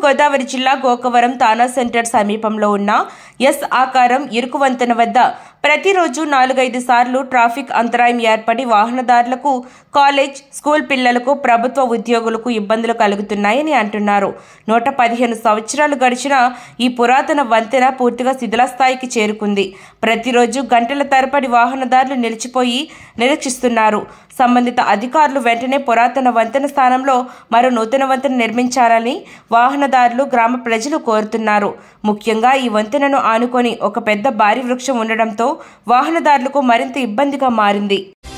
గోదావరి జిల్లా గోకవరం తానా సెంటర్ సమీపంలో ఉన్న ఎస్ ఆకారం ఇరుకు వంతెన వద్ద ప్రతిరోజు నాలుగైదు సార్లు ట్రాఫిక్ అంతరాయం ఏర్పడి వాహనదారులకు కాలేజ్ స్కూల్ పిల్లలకు ప్రభుత్వ ఉద్యోగులకు ఇబ్బందులు కలుగుతున్నాయని అంటున్నారు నూట పదిహేను సంవత్సరాలు గడిచిన ఈ పురాతన వంతెన పూర్తిగా శిథిలస్థాయికి చేరుకుంది ప్రతిరోజు గంటల తరబడి వాహనదారులు నిలిచిపోయి నిరీక్షిస్తున్నారు సంబంధిత అధికారులు వెంటనే పురాతన వంతెన స్థానంలో మరో నూతన వంతెన నిర్మించాలని వాహనదారులు గ్రామ ప్రజలు కోరుతున్నారు ముఖ్యంగా ఈ వంతెనను ఆనుకొని ఒక పెద్ద భారీ వృక్షం ఉండడంతో వాహనదారులకు మరింత ఇబ్బందిగా మారింది